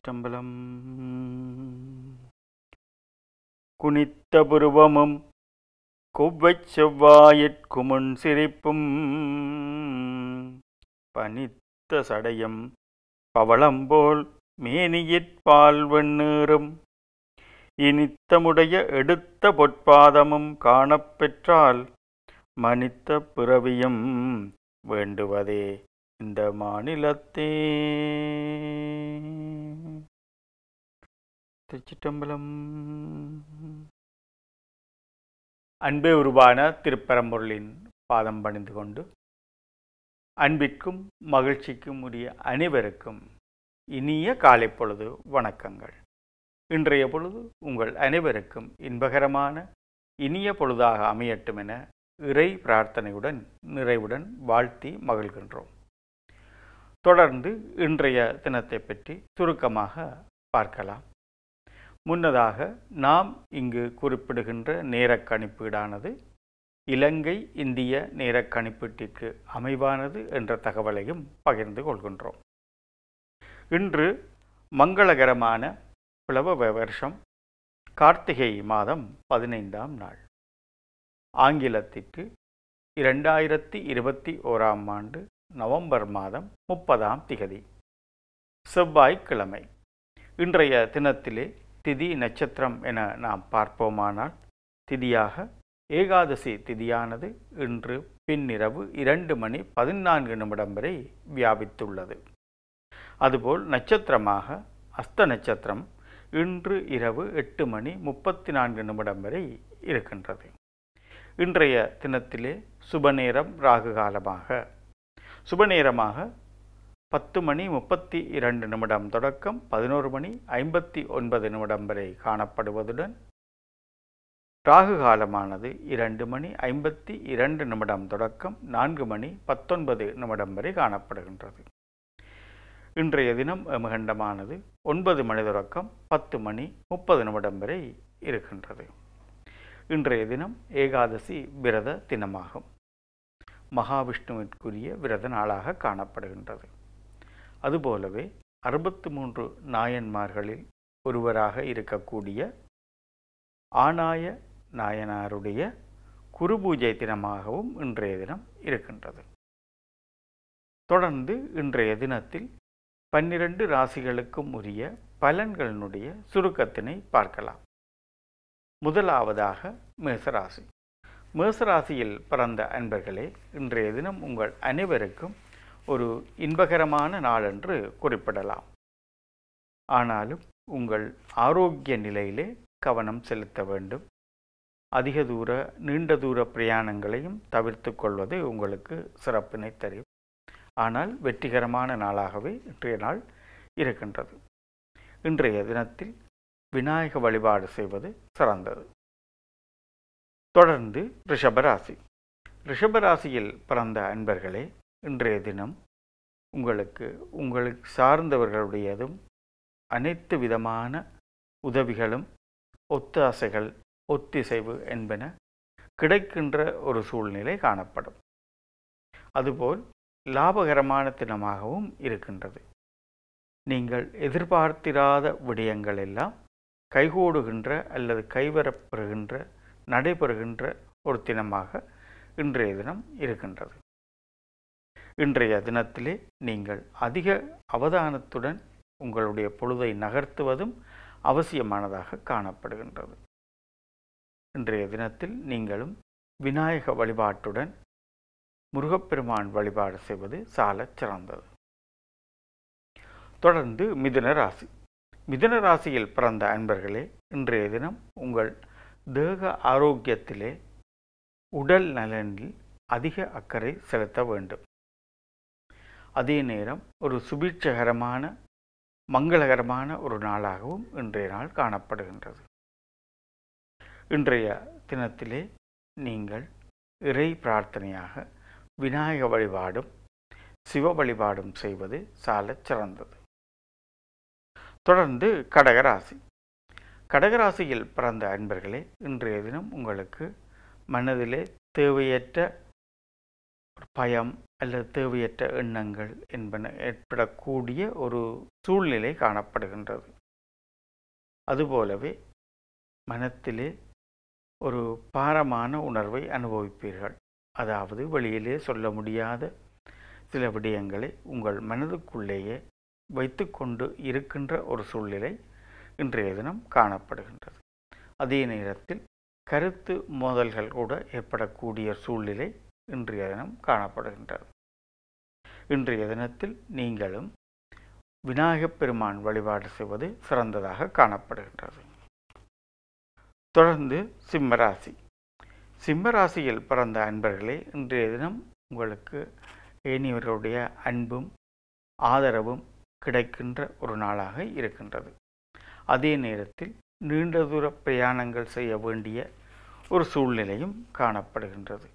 திருச்சிற்றம்பலம் குனித்த புருவமும் கொவ்வைச் செவ்வாயிற்குமுன் சிரிப்பும் பனித்த சடையம் பவளம்போல் மேனியிற்பால் வெண்ணீறும் இனித்தமுடைய எடுத்த பொற்பாதமும் காணப்பெற்றால் மனித்த பிறவியும் வேண்டுவதே இந்த மாநிலத்தே திருச்சிட்டம்பலம் அன்பே உருவான திருப்பரம்பொருளின் பாதம் பணிந்து கொண்டு அன்பிற்கும் மகிழ்ச்சிக்கும் உரிய அனைவருக்கும் இனிய காலை பொழுது வணக்கங்கள் இன்றைய பொழுது உங்கள் அனைவருக்கும் இன்பகரமான இனிய பொழுதாக அமையட்டும் என இறை பிரார்த்தனையுடன் நிறைவுடன் வாழ்த்தி மகிழ்கின்றோம் தொடர்ந்து இன்றைய தினத்தை பற்றி சுருக்கமாக பார்க்கலாம் முன்னதாக நாம் இங்கு குறிப்பிடுகின்ற நேரக் கணிப்பீடானது இலங்கை இந்திய நேரக் கணிப்பீட்டிற்கு அமைவானது என்ற தகவலையும் பகிர்ந்து கொள்கின்றோம் இன்று மங்களகரமான பிளவ வருஷம் கார்த்திகை மாதம் பதினைந்தாம் நாள் ஆங்கிலத்திற்கு இரண்டாயிரத்தி இருபத்தி ஓராம் ஆண்டு நவம்பர் மாதம் முப்பதாம் திகதி செவ்வாய்க்கிழமை இன்றைய தினத்திலே திதி நட்சத்திரம் என நாம் பார்ப்போமானால் திதியாக ஏகாதசி திதியானது இன்று பின்னிரவு இரண்டு மணி பதினான்கு நிமிடம் வரை வியாபித்துள்ளது அதுபோல் நட்சத்திரமாக அஸ்த நட்சத்திரம் இன்று இரவு எட்டு மணி முப்பத்தி நான்கு நிமிடம் வரை இருக்கின்றது இன்றைய தினத்திலே சுபநேரம் ராகு காலமாக சுபநேரமாக பத்து மணி முப்பத்தி இரண்டு நிமிடம் தொடக்கம் பதினோரு மணி ஐம்பத்தி ஒன்பது நிமிடம் வரை காணப்படுவதுடன் ராகு காலமானது இரண்டு மணி ஐம்பத்தி இரண்டு நிமிடம் தொடக்கம் நான்கு மணி பத்தொன்பது நிமிடம் வரை காணப்படுகின்றது இன்றைய தினம் எமகண்டமானது ஒன்பது மணி தொடக்கம் பத்து மணி முப்பது நிமிடம் வரை இருக்கின்றது இன்றைய தினம் ஏகாதசி விரத தினமாகும் மகாவிஷ்ணுவிற்குரிய விரத நாளாக காணப்படுகின்றது அதுபோலவே அறுபத்து மூன்று நாயன்மார்களில் ஒருவராக இருக்கக்கூடிய ஆனாய நாயனாருடைய குருபூஜை தினமாகவும் இன்றைய தினம் இருக்கின்றது தொடர்ந்து இன்றைய தினத்தில் பன்னிரண்டு ராசிகளுக்கும் உரிய பலன்களினுடைய சுருக்கத்தினை பார்க்கலாம் முதலாவதாக மேசராசி மேசராசியில் பிறந்த அன்பர்களே இன்றைய தினம் உங்கள் அனைவருக்கும் ஒரு இன்பகரமான நாள் என்று குறிப்பிடலாம் ஆனாலும் உங்கள் ஆரோக்கிய நிலையிலே கவனம் செலுத்த வேண்டும் அதிக தூர நீண்ட தூர பிரயாணங்களையும் தவிர்த்து கொள்வது உங்களுக்கு சிறப்பினை தரும் ஆனால் வெற்றிகரமான நாளாகவே இன்றைய நாள் இருக்கின்றது இன்றைய தினத்தில் விநாயக வழிபாடு செய்வது சிறந்தது தொடர்ந்து ரிஷபராசி ரிஷபராசியில் பிறந்த அன்பர்களே இன்றைய தினம் உங்களுக்கு உங்களுக்கு சார்ந்தவர்களுடையதும் அனைத்து விதமான உதவிகளும் ஒத்தாசைகள் ஒத்திசைவு என்பன கிடைக்கின்ற ஒரு சூழ்நிலை காணப்படும் அதுபோல் லாபகரமான தினமாகவும் இருக்கின்றது நீங்கள் எதிர்பார்த்திராத விடயங்கள் எல்லாம் கைகூடுகின்ற அல்லது கைவரப்பெறுகின்ற நடைபெறுகின்ற ஒரு தினமாக இன்றைய தினம் இருக்கின்றது இன்றைய தினத்திலே நீங்கள் அதிக அவதானத்துடன் உங்களுடைய பொழுதை நகர்த்துவதும் அவசியமானதாக காணப்படுகின்றது இன்றைய தினத்தில் நீங்களும் விநாயக வழிபாட்டுடன் முருகப்பெருமான் வழிபாடு செய்வது சாலச் சிறந்தது தொடர்ந்து மிதுன ராசி மிதுன ராசியில் பிறந்த அன்பர்களே இன்றைய தினம் உங்கள் தேக ஆரோக்கியத்திலே உடல் நலனில் அதிக அக்கறை செலுத்த வேண்டும் அதே நேரம் ஒரு சுபீட்சகரமான மங்களகரமான ஒரு நாளாகவும் இன்றைய நாள் காணப்படுகின்றது இன்றைய தினத்திலே நீங்கள் இறை பிரார்த்தனையாக விநாயக வழிபாடும் சிவ வழிபாடும் செய்வது சாலச் சிறந்தது தொடர்ந்து கடகராசி கடகராசியில் பிறந்த அன்பர்களே இன்றைய தினம் உங்களுக்கு மனதிலே தேவையற்ற பயம் அல்லது தேவையற்ற எண்ணங்கள் என்பன ஏற்படக்கூடிய ஒரு சூழ்நிலை காணப்படுகின்றது அதுபோலவே மனத்திலே ஒரு பாரமான உணர்வை அனுபவிப்பீர்கள் அதாவது வெளியிலே சொல்ல முடியாத சில விடயங்களை உங்கள் மனதுக்குள்ளேயே வைத்துக்கொண்டு இருக்கின்ற ஒரு சூழ்நிலை இன்றைய தினம் காணப்படுகின்றது அதே நேரத்தில் கருத்து மோதல்கள் கூட ஏற்படக்கூடிய சூழ்நிலை இன்றைய தினம் காணப்படுகின்றது இன்றைய தினத்தில் நீங்களும் விநாயகப் பெருமான் வழிபாடு செய்வது சிறந்ததாக காணப்படுகின்றது தொடர்ந்து சிம்மராசி சிம்மராசியில் பிறந்த அன்பர்களே இன்றைய தினம் உங்களுக்கு ஏனியவர்களுடைய அன்பும் ஆதரவும் கிடைக்கின்ற ஒரு நாளாக இருக்கின்றது அதே நேரத்தில் நீண்ட தூர பிரயாணங்கள் செய்ய வேண்டிய ஒரு சூழ்நிலையும் காணப்படுகின்றது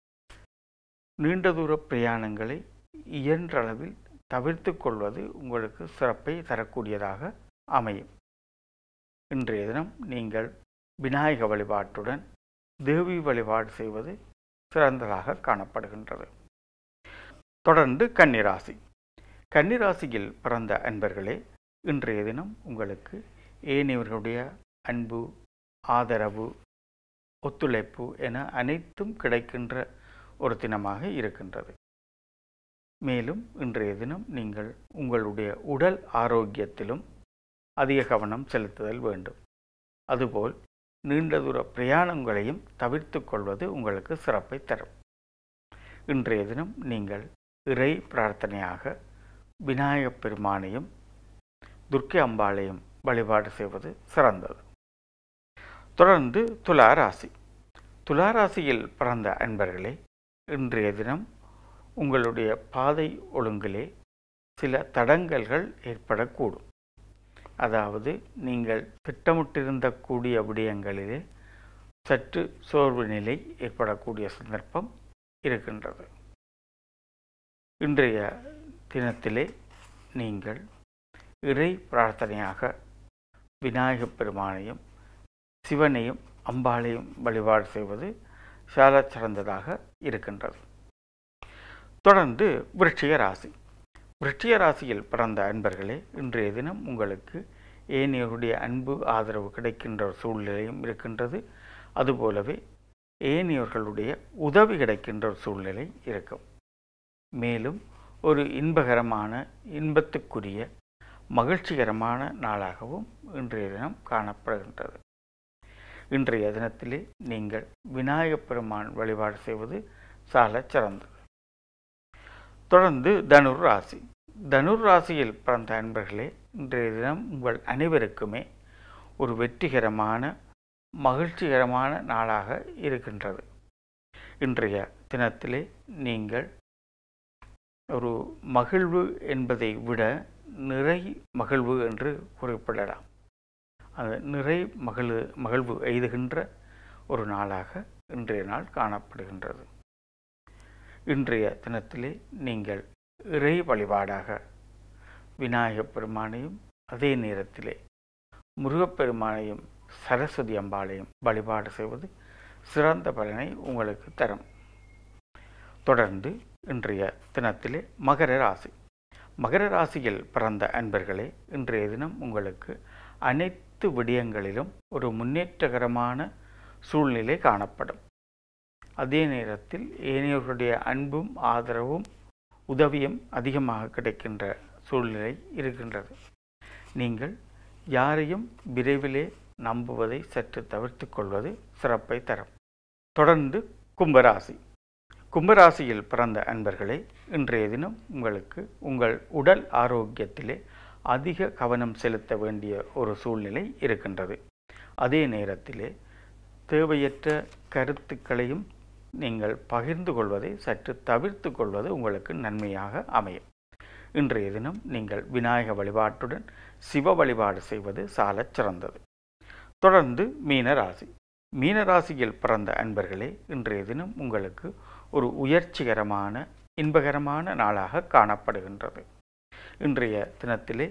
நீண்ட தூர பிரயாணங்களை இயன்றளவில் தவிர்த்து கொள்வது உங்களுக்கு சிறப்பை தரக்கூடியதாக அமையும் இன்றைய தினம் நீங்கள் விநாயக வழிபாட்டுடன் தேவி வழிபாடு செய்வது சிறந்ததாக காணப்படுகின்றது தொடர்ந்து கன்னிராசி கன்னிராசியில் பிறந்த அன்பர்களே இன்றைய தினம் உங்களுக்கு ஏனையவர்களுடைய அன்பு ஆதரவு ஒத்துழைப்பு என அனைத்தும் கிடைக்கின்ற ஒரு தினமாக இருக்கின்றது மேலும் இன்றைய தினம் நீங்கள் உங்களுடைய உடல் ஆரோக்கியத்திலும் அதிக கவனம் செலுத்துதல் வேண்டும் அதுபோல் நீண்ட தூர பிரயாணங்களையும் தவிர்த்து கொள்வது உங்களுக்கு சிறப்பை தரும் இன்றைய தினம் நீங்கள் இறை பிரார்த்தனையாக விநாயகப் பெருமானையும் துர்க்கை அம்பாளையும் வழிபாடு செய்வது சிறந்தது தொடர்ந்து துலா ராசி துலா ராசியில் பிறந்த அன்பர்களே இன்றைய தினம் உங்களுடைய பாதை ஒழுங்கிலே சில தடங்கல்கள் ஏற்படக்கூடும் அதாவது நீங்கள் திட்டமிட்டிருந்த கூடிய விடயங்களிலே சற்று சோர்வு நிலை ஏற்படக்கூடிய சந்தர்ப்பம் இருக்கின்றது இன்றைய தினத்திலே நீங்கள் இறை பிரார்த்தனையாக விநாயகப் பெருமானையும் சிவனையும் அம்பாளையும் வழிபாடு செய்வது சால சிறந்ததாக இருக்கின்றது தொடர்ந்து விருட்சிக ராசி விருட்சிக ராசியில் பிறந்த அன்பர்களே இன்றைய தினம் உங்களுக்கு ஏனையருடைய அன்பு ஆதரவு கிடைக்கின்ற ஒரு சூழ்நிலையும் இருக்கின்றது அதுபோலவே ஏனையவர்களுடைய உதவி கிடைக்கின்ற ஒரு சூழ்நிலை இருக்கும் மேலும் ஒரு இன்பகரமான இன்பத்துக்குரிய மகிழ்ச்சிகரமான நாளாகவும் இன்றைய தினம் காணப்படுகின்றது இன்றைய தினத்திலே நீங்கள் விநாயகப் பெருமான் வழிபாடு செய்வது சால சிறந்தது தொடர்ந்து தனுர் ராசி தனுர் ராசியில் பிறந்த அன்பர்களே இன்றைய தினம் உங்கள் அனைவருக்குமே ஒரு வெற்றிகரமான மகிழ்ச்சிகரமான நாளாக இருக்கின்றது இன்றைய தினத்திலே நீங்கள் ஒரு மகிழ்வு என்பதை விட நிறை மகிழ்வு என்று குறிப்பிடலாம் அது நிறை மகிழ்வு மகிழ்வு எய்துகின்ற ஒரு நாளாக இன்றைய நாள் காணப்படுகின்றது இன்றைய தினத்திலே நீங்கள் இறை வழிபாடாக விநாயகப் பெருமானையும் அதே நேரத்திலே முருகப்பெருமானையும் சரஸ்வதி அம்பாளையும் வழிபாடு செய்வது சிறந்த பலனை உங்களுக்கு தரும் தொடர்ந்து இன்றைய தினத்திலே மகர ராசி மகர ராசியில் பிறந்த அன்பர்களே இன்றைய தினம் உங்களுக்கு அனைத்து விடயங்களிலும் ஒரு முன்னேற்றகரமான சூழ்நிலை காணப்படும் அதே நேரத்தில் ஏனையோருடைய அன்பும் ஆதரவும் உதவியும் அதிகமாக கிடைக்கின்ற சூழ்நிலை இருக்கின்றது நீங்கள் யாரையும் விரைவிலே நம்புவதை சற்று தவிர்த்து கொள்வது சிறப்பை தரும் தொடர்ந்து கும்பராசி கும்பராசியில் பிறந்த அன்பர்களே இன்றைய தினம் உங்களுக்கு உங்கள் உடல் ஆரோக்கியத்திலே அதிக கவனம் செலுத்த வேண்டிய ஒரு சூழ்நிலை இருக்கின்றது அதே நேரத்திலே தேவையற்ற கருத்துக்களையும் நீங்கள் பகிர்ந்து கொள்வதை சற்று தவிர்த்து கொள்வது உங்களுக்கு நன்மையாக அமையும் இன்றைய தினம் நீங்கள் விநாயக வழிபாட்டுடன் சிவ வழிபாடு செய்வது சாலச் சிறந்தது தொடர்ந்து மீனராசி மீனராசியில் பிறந்த அன்பர்களே இன்றைய தினம் உங்களுக்கு ஒரு உயர்ச்சிகரமான இன்பகரமான நாளாக காணப்படுகின்றது இன்றைய தினத்திலே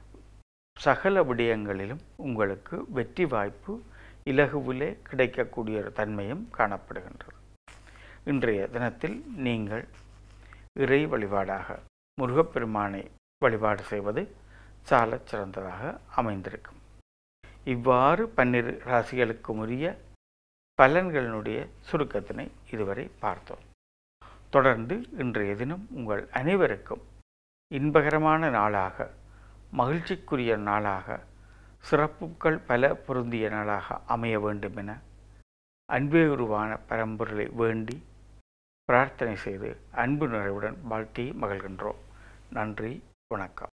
சகல விடயங்களிலும் உங்களுக்கு வெற்றி வாய்ப்பு இலகுவிலே கிடைக்கக்கூடிய ஒரு தன்மையும் காணப்படுகின்றது இன்றைய தினத்தில் நீங்கள் இறை வழிபாடாக முருகப்பெருமானை வழிபாடு செய்வது சாலச் சிறந்ததாக அமைந்திருக்கும் இவ்வாறு பன்னிரு ராசிகளுக்கும் உரிய பலன்களினுடைய சுருக்கத்தினை இதுவரை பார்த்தோம் தொடர்ந்து இன்றைய தினம் உங்கள் அனைவருக்கும் இன்பகரமான நாளாக மகிழ்ச்சிக்குரிய நாளாக சிறப்புகள் பல பொருந்திய நாளாக அமைய வேண்டும் என அன்பே உருவான பரம்பொருளை வேண்டி பிரார்த்தனை செய்து அன்பு நிறைவுடன் வாழ்த்தி மகிழ்கின்றோம் நன்றி வணக்கம்